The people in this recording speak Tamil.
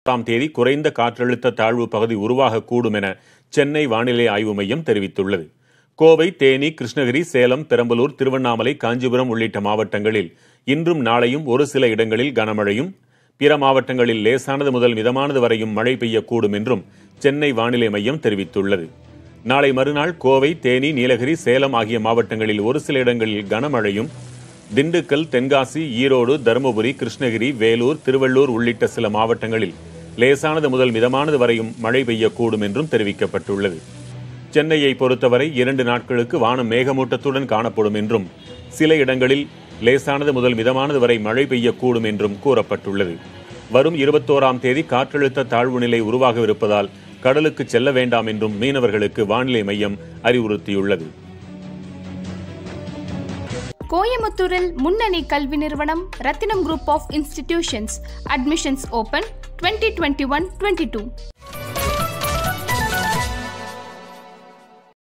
ஆம் தேதி குறைந்த காற்றழுத்த தாழ்வு பகுதி உருவாகக்கூடும் என சென்னை வானிலை ஆய்வு மையம் தெரிவித்துள்ளது கோவை தேனி கிருஷ்ணகிரி சேலம் பெரம்பலூர் திருவண்ணாமலை காஞ்சிபுரம் உள்ளிட்ட மாவட்டங்களில் இன்றும் நாளையும் ஒரு சில இடங்களில் கனமழையும் பிற மாவட்டங்களில் லேசானது முதல் மிதமானது வரையும் மழை பெய்யக்கூடும் என்றும் சென்னை வானிலை மையம் தெரிவித்துள்ளது நாளை மறுநாள் கோவை தேனி நீலகிரி சேலம் ஆகிய மாவட்டங்களில் ஒரு சில இடங்களில் கனமழையும் திண்டுக்கல் தென்காசி ஈரோடு தருமபுரி கிருஷ்ணகிரி வேலூர் திருவள்ளூர் உள்ளிட்ட சில மாவட்டங்களில் லேசானது முதல் மிதமானது வரையும் மழை பெய்யக்கூடும் என்றும் தெரிவிக்கப்பட்டுள்ளது சென்னையை பொறுத்தவரை இரண்டு நாட்களுக்கு வானம் மேகமூட்டத்துடன் காணப்படும் என்றும் சில இடங்களில் லேசானது முதல் மிதமானது வரை மழை பெய்யக்கூடும் என்றும் கூறப்பட்டுள்ளது வரும் இருபத்தோராம் தேதி காற்றழுத்த தாழ்வு நிலை உருவாகவிருப்பதால் கடலுக்கு செல்ல வேண்டாம் என்றும் மீனவர்களுக்கு வானிலை மையம் அறிவுறுத்தியுள்ளது கோயமுத்தூரில் முன்னணி கல்வி நிறுவனம் Rathinam group of institutions admissions open twenty twenty one twenty two